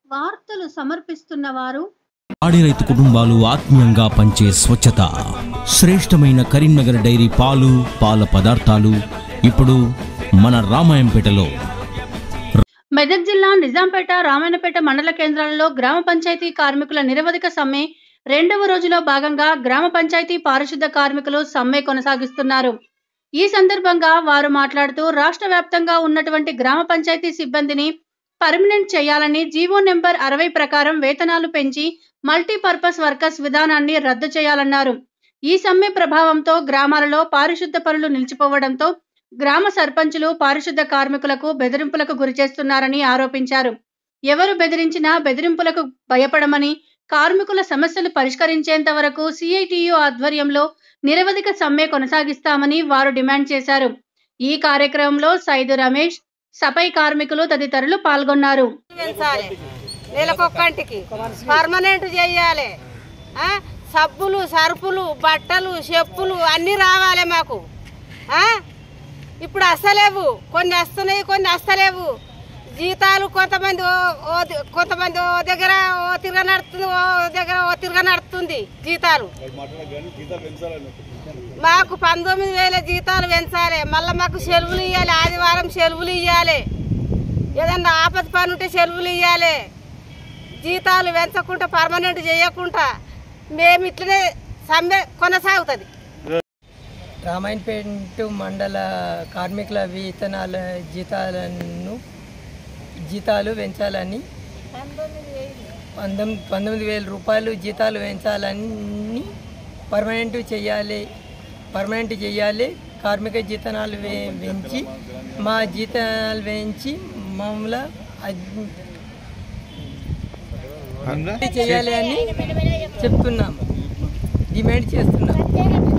వార్తలు సమర్పిస్తున్న వారు పాడి రైతు కుటుంబాలు ఆత్మీయంగా పంచే స్వచ్ఛత శ్రేష్టమైన కరీంనగర్ డైరీ పాలు పాల పదార్థాలు ఇప్పుడు మన రామాయంపేటలో మెదక్ జిల్లా నిజాంపేట రామాయణపేట మండల కేంద్రాలలో గ్రామ పంచాయతీ కార్మికుల నిరవధిక సమ్మె రెండవ రోజులో భాగంగా గ్రామ పంచాయతీ పారిశుద్ధ కార్మికులు సమ్మె కొనసాగిస్తున్నారు ఈ సందర్భంగా వారు మాట్లాడుతూ రాష్ట్ర వ్యాప్తంగా ఉన్నటువంటి గ్రామ పంచాయతీ సిబ్బందిని పర్మనెంట్ చేయాలని జీవో నెంబర్ అరవై ప్రకారం వేతనాలు పెంచి మల్టీపర్పస్ వర్కర్స్ విధానాన్ని రద్దు చేయాలన్నారు ఈ సమ్మె ప్రభావంతో గ్రామాలలో పారిశుద్ధ పనులు నిలిచిపోవడంతో గ్రామ సర్పంచులు పారిశుద్ధ కార్మికులకు బెదిరింపులకు గురిచేస్తున్నారని ఆరోపించారు ఎవరు బెదిరించినా బెదిరింపులకు భయపడమని కార్మికుల సమస్యలు పరిష్కరించేంత వరకు సిఐటియు ఆధ్వర్యంలో నిరవధిక సమ్మె కొనసాగిస్తామని వారు డిమాండ్ చేశారు ఈ కార్యక్రమంలో సైదు రమేష్ సపై కార్మికులు తదితరులు పాల్గొన్నారు పెంచాలి నెలకొక్కంటికి పర్మనెంట్ చేయాలి ఆ? సబ్బులు సరుపులు బట్టలు చెప్పులు అన్నీ రావాలి మాకు ఆ? ఇప్పుడు వస్తలేవు కొన్ని వస్తున్నాయి కొన్ని వస్తలేవు జీతాలు కొంతమంది ఓ- ఓ ది- కొంతమంది ఓ దగ్గర ఓ తిరగ నడుతుంది ఓ దగ్గర ఓ తిరగ నడుతుంది జీతాలు మాకు పంతొమ్మిది వేల జీతాలు పెంచాలి మళ్ళీ మాకు సెలవులు ఇవ్వాలి ఆదివారం సెలవులు ఇవ్వాలి ఏదన్నా ఆపద పని ఉంటే సెలవులు ఇవ్వాలి జీతాలు పెంచకుండా పర్మనెంట్ చేయకుండా మేము ఇట్లనే సమ్మె కొనసాగుతుంది రామాయణపేట మండల కార్మికుల వేతనాల జీతాలను జీతాలు పెంచాలని పంతొమ్మిది పంతొమ్మిది వేల రూపాయలు జీతాలు పెంచాలని పర్మనెంట్ చేయాలి పర్మనెంట్ చేయాలి కార్మిక జీతాలు వే- పెంచి మా జీతాలు పెంచి మామూలు చేయాలి అని చెప్తున్నాం డిమాండ్ చేస్తున్నాం